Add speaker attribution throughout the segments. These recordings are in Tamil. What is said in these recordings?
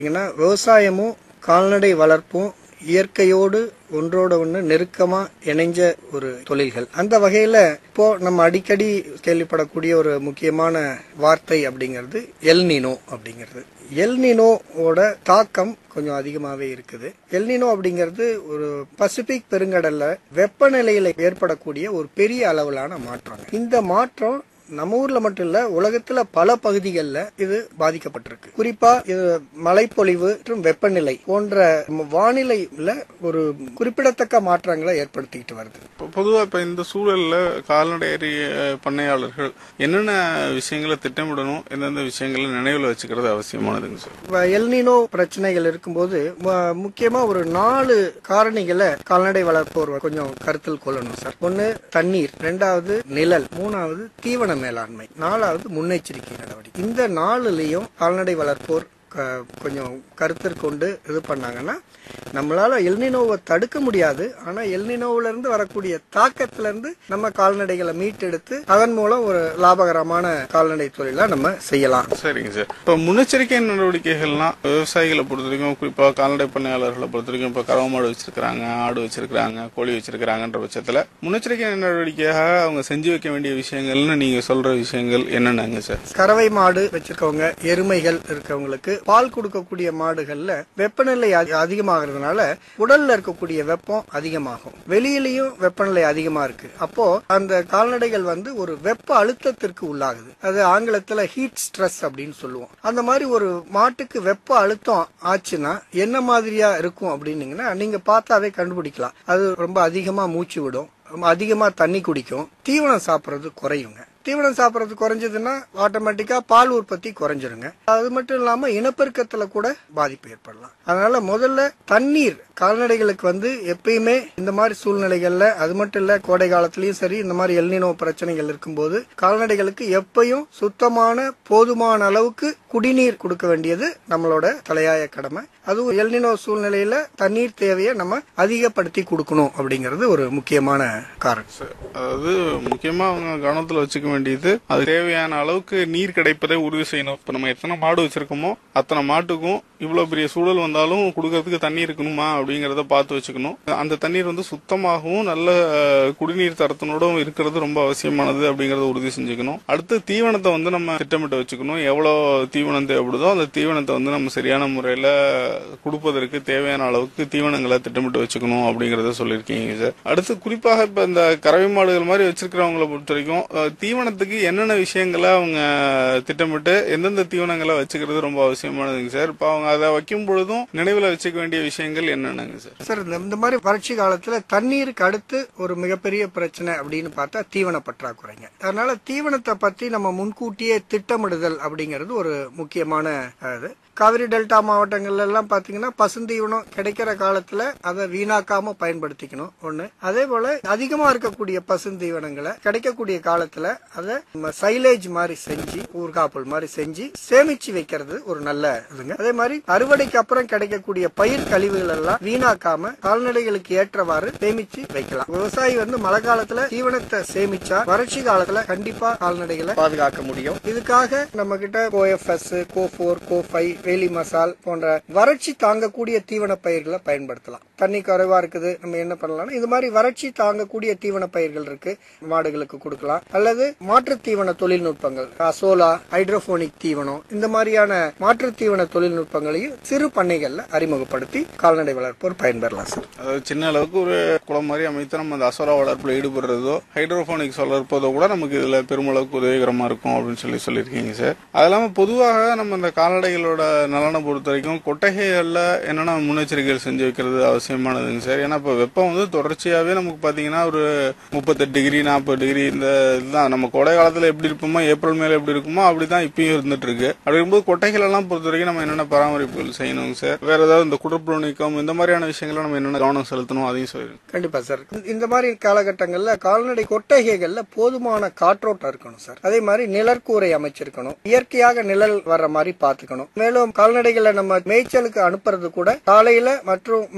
Speaker 1: ஏன்னா விவசாயமும் கால்நடை வளர்ப்பும் இயற்கையோடு ஒன்றோட ஒன்று நெருக்கமா இணைஞ்ச ஒரு தொழில்கள் அந்த வகையில இப்போ நம்ம அடிக்கடி கேள்விப்படக்கூடிய ஒரு முக்கியமான வார்த்தை அப்படிங்கிறது எல்னினோ அப்படிங்கிறது எல்னினோவோட தாக்கம் கொஞ்சம் அதிகமாவே இருக்குது எல்னினோ அப்படிங்கிறது ஒரு பசிபிக் பெருங்கடல்ல வெப்பநிலையில ஏற்படக்கூடிய ஒரு பெரிய அளவிலான மாற்றம் இந்த மாற்றம் நம்ம ஊர்ல மட்டும் இல்ல உலகத்துல பல பகுதிகளில் இது பாதிக்கப்பட்டிருக்கு குறிப்பா இது மழைப்பொழிவு மற்றும் வெப்பநிலை போன்ற வானிலையில ஒரு குறிப்பிடத்தக்க மாற்றங்களை ஏற்படுத்திக்கிட்டு வருது
Speaker 2: இப்போ பொதுவா இப்ப இந்த சூழல்ல கால்நடை அஹ், பண்ணையாளர்கள் என்னென்ன விஷயங்களை திட்டமிடணும் எந்தெந்த விஷயங்களை நினைவுல வச்சுக்கிறது அவசியமானதுங்க சார்
Speaker 1: இப்ப எல்னினோ பிரச்சனைகள் இருக்கும்போது ம- முக்கியமா ஒரு நாலு காரணிகளை கால்நடை வளர்ப்போர் கொஞ்சம் கருத்தில் கொள்ளணும் சார் ஒன்னு தண்ணீர் ரெண்டாவது நிழல் மூணாவது தீவன மேலாண்மை நாலாவது முன்னெச்சரிக்கை நடவடிக்கை இந்த நாலுலயும் கால்நடை வளர்ப்போர் க- கொஞ்சம் கருத்தில் கொண்டு இது பண்ணாங்கன்னா நம்மளால எல்னினோவை தடுக்க முடியாது ஆனா எல்னினோவுல இருந்து வரக்கூடிய தாக்கத்துல இருந்து நம்ம கால்நடைகளை மீட்டெடுத்து அதன் மூலம் ஒரு லாபகரமான கால்நடை தொழிலை நம்ம செய்யலாம்
Speaker 2: சரிங்க சார் இப்ப முன்னெச்சரிக்கை நடவடிக்கைகள்லாம் விவசாயிகளை பொறுத்த வரைக்கும் குறிப்பா கால்நடை பண்ணையாளர்களை பொறுத்த வரைக்கும் இப்ப கறவை மாடு வச்சிருக்காங்க ஆடு வச்சிருக்காங்க கோழி வச்சிருக்காங்கன்ற பட்சத்துல முன்னெச்சரிக்கை நடவடிக்கையாக அவங்க செஞ்சு வைக்க வேண்டிய விஷயங்கள்னு நீங்க சொல்ற விஷயங்கள் என்னென்னங்க சார்
Speaker 1: கறவை மாடு வச்சிருக்கவங்க எருமைகள் இருக்கவங்களுக்கு பால் கொடுக்கக்கூடிய மாடுகள்ல வெப்பநிலை அதி- அதிகமாகிறதுனால உடல்ல இருக்கக்கூடிய வெப்பம் அதிகமாகும் வெளியிலயும் வெப்பநிலை அதிகமா இருக்கு அப்போ அந்த கால்நடைகள் வந்து ஒரு வெப்ப அழுத்தத்திற்கு உள்ளாகுது அது ஆங்கிலத்துல ஹீட் ஸ்ட்ரெஸ் அப்படின்னு சொல்லுவோம் அந்த மாதிரி ஒரு மாட்டுக்கு வெப்ப அழுத்தம் ஆச்சுன்னா என்ன மாதிரியா இருக்கும் அப்படின்னீங்கன்னா நீங்க பார்த்தாவே கண்டுபிடிக்கலாம் அது ரொம்ப அதிகமா மூச்சு விடும் ரொம்ப அதிகமா தண்ணி குடிக்கும் தீவனம் சாப்பிடுறது குறையுங்க தீவனம் சாப்பிடுறது குறைஞ்சதுன்னா ஆட்டோமேட்டிக்கா பால் உற்பத்தி குறைஞ்சிருங்க அது மட்டும் இல்லாம இனப்பெருக்கத்துல கூட பாதிப்பு ஏற்படலாம் அதனால முதல்ல தண்ணீர் கால்நடைகளுக்கு வந்து எப்பயுமே இந்த மாதிரி சூழ்நிலைகள்ல அது மட்டும் இல்ல கோடை காலத்திலயும் சரி இந்த மாதிரி எல்னினோ பிரச்சனைகள் இருக்கும்போது கால்நடைகளுக்கு எப்பயும் சுத்தமான போதுமான அளவுக்கு குடிநீர் கொடுக்க வேண்டியது நம்மளோட தலையாய கடமை அதுவும் எல்னினோ சூழ்நிலையில தண்ணீர் தேவையை நம்ம அதிகப்படுத்தி கொடுக்கணும் அப்படிங்கிறது ஒரு முக்கியமான காரணம்
Speaker 2: சார், அதாவது முக்கியமா அவங்க கவனத்துல வச்சுக்க வேண்டியது அது தேவையான அளவுக்கு நீர் கிடைப்பதை உறுதி செய்யணும் இப்ப நம்ம எத்தனை மாடு வச்சிருக்கோமோ அத்தனை மாட்டுக்கும் இவ்வளவு பெரிய சூழல் வந்தாலும் கொடுக்கறதுக்கு தண்ணி இருக்கணுமா அப்படிங்கறத பார்த்து வச்சுக்கணும் அந்த தண்ணீர் வந்து சுத்தமாகவும் நல்ல அஹ், குடிநீர் தரத்தினோடும் இருக்கிறது ரொம்ப அவசியமானது அப்படிங்கறத உறுதி செஞ்சுக்கணும் அடுத்து தீவனத்தை வந்து நம்ம திட்டமிட்டு வச்சுக்கணும் எவ்வளவு தீவனம் தேவைப்படுதோ அந்த தீவனத்தை வந்து நம்ம சரியான முறையில கொடுப்பதற்கு தேவையான அளவுக்கு தீவனங்களை திட்டமிட்டு வச்சுக்கணும் அப்படிங்கறத சொல்லியிருக்கீங்க சார் அடுத்து குறிப்பாக இப்ப இந்த கறவை மாடுகள் மாதிரி வச்சிருக்கிறவங்கள பொறுத்த வரைக்கும் அஹ், தீவனத்துக்கு என்னென்ன விஷயங்களை அவங்க திட்டமிட்டு எந்தெந்த தீவனங்களை வச்சுக்கிறது ரொம்ப அவசியமானதுங்க சார் இப்ப அவங்க அதை வைக்கும் பொழுதும் நினைவுல வச்சுக்க வேண்டிய விஷயங்கள் என்னென்னங்க சார்
Speaker 1: சார் இந்த இந்த மாதிரி வறட்சி காலத்துல தண்ணீருக்கு அடுத்து ஒரு மிகப்பெரிய பிரச்சனை அப்படின்னு பார்த்தா தீவன பற்றாக்குறைங்க அதனால தீவனத்தை பத்தி நம்ம முன்கூட்டியே திட்டமிடுதல் அப்படிங்கிறது ஒரு முக்கியமான அஹ், இது காவிரி டெல்டா மாவட்டங்கள்ல எல்லாம் பாத்தீங்கன்னா பசுந்தீவனம் கிடைக்கிற காலத்துல அதை வீணாக்காம பயன்படுத்திக்கணும் ஒண்ணு அதே போல அதிகமா இருக்கக்கூடிய பசுந்தீவனங்களை கிடைக்கக்கூடிய காலத்துல அதை சைலேஜ் மாதிரி செஞ்சு ஊர்காப்புல் மாதிரி செஞ்சு சேமிச்சு வைக்கிறது ஒரு நல்ல இதுங்க அதே மாதிரி அறுவடைக்கு அப்புறம் கிடைக்கக்கூடிய பயிர் கழிவுகள் எல்லாம் வீணாக்காம கால்நடைகளுக்கு ஏற்றவாறு சேமிச்சு வைக்கலாம் விவசாயி வந்து மழை காலத்துல தீவனத்தை சேமிச்சா வறட்சி காலத்துல கண்டிப்பா கால்நடைகளை பாதுகாக்க முடியும் இதுக்காக நம்ம கிட்ட கோஎஃப்எஸ் கோ ஃபோர் கோ ஃபைவ் வேலி மசால் போன்ற வறட்சி தாங்கக்கூடிய தீவன பயிர்களை பயன்படுத்தலாம் தண்ணி குறைவா இருக்குது நம்ம என்ன பண்ணலாம்னா இது மாதிரி வறட்சி தாங்கக்கூடிய தீவன பயிர்கள் இருக்கு மாடுகளுக்கு கொடுக்கலாம் அல்லது மாற்று தீவன தொழில்நுட்பங்கள் அசோலா ஹைட்ரோபோனிக் தீவனம் இந்த மாதிரியான மாற்று தீவன தொழில்நுட்பங்களையும் சிறு பண்ணைகள்ல அறிமுகப்படுத்தி கால்நடை வளர்ப்போர் பயன்பெறலாம் சார்
Speaker 2: அதாவது சின்ன அளவுக்கு ஒரு குளம் மாதிரி அமைத்து நம்ம அந்த அசோரா வளர்ப்புல ஈடுபடுறதோ ஹைட்ரோபோனிக்ஸ் வளர்ப்பதோ கூட நமக்கு இதுல பெருமளவுக்கு உதவிகரமா இருக்கும் அப்படின்னு சொல்லி சொல்லியிருக்கீங்க சார் அது இல்லாம பொதுவாக நம்ம இந்த கால்நடைகளோட நலனை பொறுத்த வரைக்கும் கொட்டகைகள்ல என்னென்ன முன்னெச்சரிக்கைகள் செஞ்சு வைக்கிறது அவசியமானதுங்க சார் ஏன்னா இப்ப வெப்பம் வந்து தொடர்ச்சியாவே நமக்கு பாத்தீங்கன்னா ஒரு முப்பத்தெட்டு டிகிரி நாற்பது டிகிரி இந்த இதுதான் நம்ம கோடை காலத்துல எப்படி இருப்போமோ ஏப்ரல் மேல எப்படி இருக்குமோ அப்படிதான் இப்பயும் இருந்துட்டு இருக்கு அப்படி இருக்கும்போது கொட்டைகள் எல்லாம் பொறுத்த வரைக்கும் நம்ம என்னென்ன பராமரிப்புகள் செய்யணுங்க சார் வேற ஏதாவது இந்த குடற்புழு நீக்கம் இந்த மாதிரியான விஷயங்களை நம்ம என்னென்ன கவனம் செலுத்தணும் அதையும் சொல்லிருங்க
Speaker 1: கண்டிப்பா சார் இந்த- இந்த மாதிரி காலகட்டங்கள்ல கால்நடை கொட்டகைகள்ல போதுமான காற்றோட்டம் இருக்கணும் சார் அதே மாதிரி நிழற்கூரை அமைச்சிருக்கணும் இயற்கையாக நிழல் வர்ற மாதிரி பாத்துக்கணும் மேலும் கால்நடைகளை நம்ம மேய்ச்சலுக்கு அனுப்புறது கூட காலையில மற்றும் மாலை நேரம்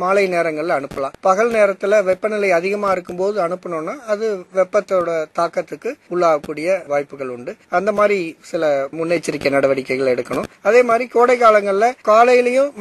Speaker 1: நேரங்கள்ல அனுப்பலாம் பகல் நேரத்துல வெப்பநிலை அதிகமா இருக்கும்போது அனுப்பணும்னா அது வெப்பத்தோட தாக்கத்துக்கு உள்ளாகக்கூடிய வாய்ப்புகள் உண்டு அந்த மாதிரி சில முன்னெச்சரிக்கை நடவடிக்கைகள் எடுக்கணும் அதே மாதிரி கோடை காலங்கள்ல காலையிலயும்